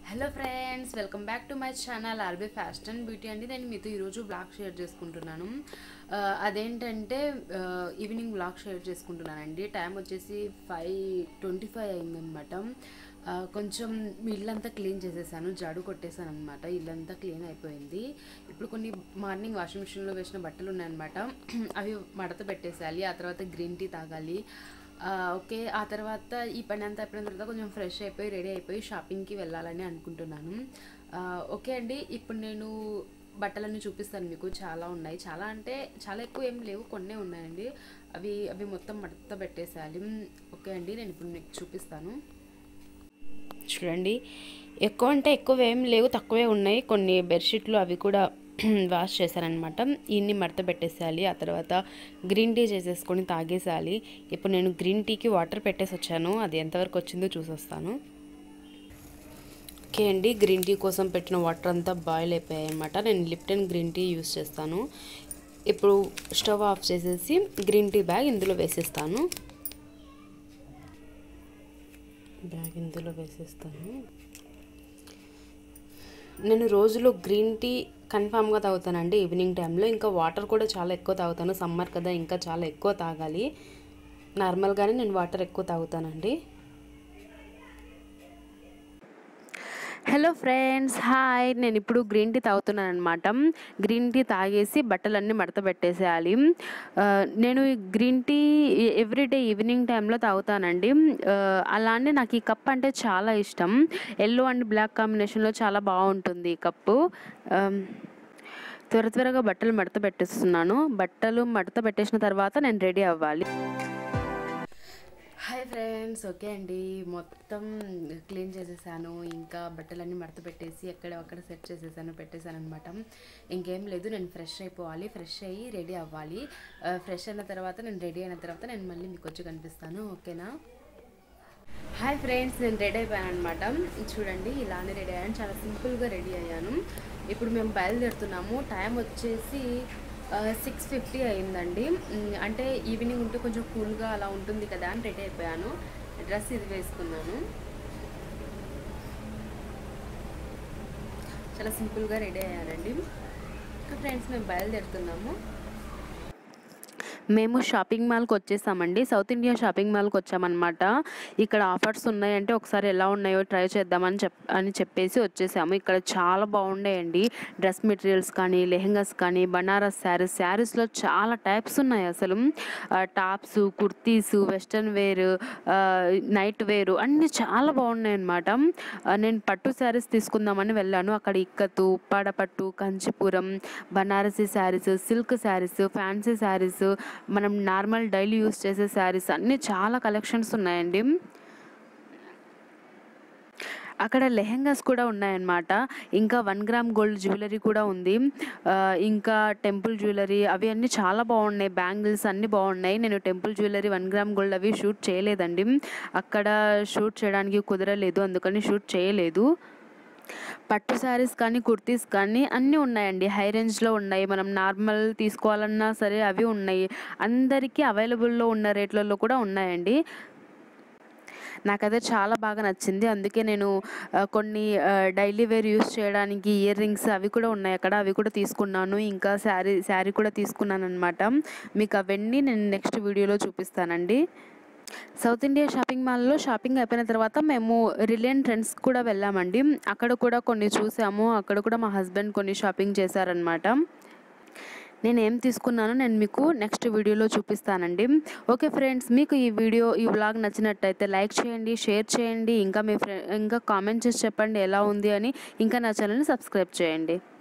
hello friends welcome back to my channel RB fashion and beauty అండి నేను మీతో ఈరోజు బ్లాగ్ షేర్ చేసుకుంటున్నాను ఆ, అదేంటంటే ఆ, ఈవినింగ్ బ్లాగ్ షేర్ చేసుకుంటున్నానండి టైం వచ్చేసి ఫైవ్ ట్వంటీ ఫైవ్ అయిందనమాట ఆ, కొంచెం మీ ఇల్లంతా క్లీన్ చేసేసాను జాడు కొట్టేసాను అనమాట ఇల్లంతా క్లీన్ అయిపోయింది ఇప్పుడు కొన్ని మార్నింగ్ వాషింగ్ మిషన్లో వేసిన బట్టలు ఉన్నాయన్నమాట అవి మడత పెట్టేసేయాలి ఆ తర్వాత గ్రీన్ టీ తాగాలి ఆ, ఓకే ఆ తర్వాత ఈ పని అంతా అయిపోయిన తర్వాత కొంచెం ఫ్రెష్ అయిపోయి రెడీ అయిపోయి షాపింగ్కి వెళ్ళాలని అనుకుంటున్నాను ఆ, ఓకే అండి ఇప్పుడు నేను బట్టలన్నీ చూపిస్తాను మీకు చాలా ఉన్నాయి చాలా అంటే చాలా ఎక్కువ ఏం లేవు కొన్నే ఉన్నాయండి అవి అవి మొత్తం మడత పెట్టేసేయాలి ఓకే అండి నేను ఇప్పుడు మీకు చూపిస్తాను చూడండి ఎక్కువ అంటే ఎక్కువ ఏం లేవు తక్కువే ఉన్నాయి కొన్ని బెడ్షీట్లు అవి కూడా వాష్ చేశానమాట ఇన్ని మడత పెట్టేసేయాలి ఆ తర్వాత గ్రీన్ టీ చేసేసుకొని తాగేసేయాలి ఇప్పుడు నేను గ్రీన్ టీకి వాటర్ పెట్టేసి వచ్చాను అది ఎంతవరకు వచ్చిందో చూసొస్తాను ఓకే అండి గ్రీన్ టీ కోసం పెట్టిన వాటర్ అంతా బాయిల్ అయిపోయాయి అనమాట నేను లిప్టన్ గ్రీన్ టీ యూస్ చేస్తాను ఇప్పుడు స్టవ్ ఆఫ్ చేసేసి గ్రీన్ టీ బ్యాగ్ ఇందులో వేసేస్తాను బ్యాగ్ ఇందులో వేసేస్తాను నేను రోజులో గ్రీన్ టీ కన్ఫామ్గా తాగుతానండి ఈవినింగ్ టైంలో ఇంకా వాటర్ కూడా చాలా ఎక్కువ తాగుతాను సమ్మర్ కదా ఇంకా చాలా ఎక్కువ తాగాలి నార్మల్గానే నేను వాటర్ ఎక్కువ తాగుతానండి హలో ఫ్రెండ్స్ హాయ్ నేను ఇప్పుడు గ్రీన్ టీ తాగుతున్నాను అనమాట గ్రీన్ టీ తాగేసి బట్టలన్నీ మడత పెట్టేసేయాలి ఆ, నేను ఈ గ్రీన్ టీ ఎవ్రీడే ఈవినింగ్ టైంలో తాగుతానండి ఆ, అలానే నాకు ఈ కప్ అంటే చాలా ఇష్టం ఎల్లో అండ్ బ్లాక్ కాంబినేషన్లో చాలా బాగుంటుంది ఈ కప్పు ఆ, త్వర త్వరగా బట్టలు మడత పెట్టేస్తున్నాను బట్టలు మడత పెట్టేసిన తర్వాత నేను రెడీ అవ్వాలి హాయ్ ఫ్రెండ్స్ ఓకే అండి మొత్తం క్లీన్ చేసేసాను ఇంకా బట్టలన్నీ మడత పెట్టేసి ఎక్కడ అక్కడ సెట్ చేసేసాను పెట్టేశాను అనమాట ఇంకేం లేదు నేను ఫ్రెష్ అయిపోవాలి ఫ్రెష్ అయ్యి రెడీ అవ్వాలి ఫ్రెష్ అయిన తర్వాత నేను రెడీ అయిన తర్వాత నేను మళ్ళీ మీకు వచ్చి కనిపిస్తాను ఓకేనా హాయ్ ఫ్రెండ్స్ నేను రెడీ అయిపోయాను అనమాట చూడండి ఇలానే రెడీ అయ్యాను చాలా సింపుల్గా రెడీ అయ్యాను ఇప్పుడు మేము బయలుదేరుతున్నాము టైం వచ్చేసి సిక్స్ ఫిఫ్టీ అయిందండి ఉమ్, అంటే ఈవినింగ్ ఉంటే కొంచెం కూల్గా అలా ఉంటుంది కదా అని రెడీ అయిపోయాను డ్రెస్ ఇది వేసుకున్నాను చాలా సింపుల్గా రెడీ అయ్యానండి ఫ్రెండ్స్ మేము బయలుదేరుతున్నాము మేము షాపింగ్ మాల్కి వచ్చేసామండి సౌత్ ఇండియా షాపింగ్ మాల్కి వచ్చామన్నమాట ఇక్కడ ఆఫర్స్ ఉన్నాయంటే ఒకసారి ఎలా ఉన్నాయో ట్రై చేద్దామని చెప్ అని చెప్పేసి వచ్చేసాము ఇక్కడ చాలా బాగున్నాయండి డ్రెస్ మెటీరియల్స్ కానీ లెహెంగాస్ కానీ బనారస్ శారీస్ శారీస్లో చాలా టైప్స్ ఉన్నాయి అసలు tops kurtis western wear night wear అన్నీ చాలా బాగున్నాయి అనమాట నేను పట్టు శారీస్ తీసుకుందామని వెళ్ళాను అక్కడ ఇక్కతు ఉప్పాడ పట్టు Kanchipuram Banarasi sarees silk sarees fancy sarees మనం నార్మల్ డైలీ యూస్ చేసే శారీస్ అన్నీ చాలా కలెక్షన్స్ ఉన్నాయండి అక్కడ లెహెంగాస్ కూడా ఉన్నాయన్నమాట ఇంకా వన్ గ్రామ్ గోల్డ్ జ్యువెలరీ కూడా ఉంది ఆ, ఇంకా టెంపుల్ జ్యువెలరీ అవి అన్నీ చాలా బాగున్నాయి బ్యాంగిల్స్ అన్నీ బాగున్నాయి నేను temple jewellery one gram gold అవి షూట్ చేయలేదండి అక్కడ షూట్ చేయడానికి కుదరలేదు అందుకని షూట్ చేయలేదు పట్టు శారీస్ కానీ కుర్తీస్ కానీ అన్నీ ఉన్నాయండి హై రేంజ్లో ఉన్నాయి మనం నార్మల్ తీసుకోవాలన్నా సరే అవి ఉన్నాయి అందరికీ అవైలబుల్లో ఉన్న రేట్లలో కూడా ఉన్నాయండి నాకైతే చాలా బాగా నచ్చింది అందుకే నేను ఆ, కొన్ని డైలీ వేర్ యూస్ చేయడానికి ఇయర్ రింగ్స్ అవి కూడా ఉన్నాయి అక్కడ అవి కూడా తీసుకున్నాను ఇంకా శారీ శారీ కూడా తీసుకున్నాను అనమాట మీకు అవన్నీ నేను నెక్స్ట్ వీడియోలో చూపిస్తానండి సౌత్ ఇండియా షాపింగ్ మాల్లో షాపింగ్ అయిపోయిన తర్వాత మేము రిలయన్ ట్రెండ్స్ కూడా వెళ్ళామండి అక్కడ కూడా కొన్ని చూసాము అక్కడ కూడా మా హస్బెండ్ కొన్ని షాపింగ్ చేశారనమాట నేను ఏం తీసుకున్నానో నేను మీకు నెక్స్ట్ వీడియోలో చూపిస్తానండి ఓకే ఫ్రెండ్స్ మీకు ఈ వీడియో ఈ వ్లాగ్ నచ్చినట్టయితే లైక్ చేయండి షేర్ చేయండి ఇంకా మీ ఫ్రెండ్ ఇంకా కామెంట్ చేసి చెప్పండి ఎలా ఉంది అని ఇంకా నా ఛానల్ని సబ్స్క్రైబ్ చేయండి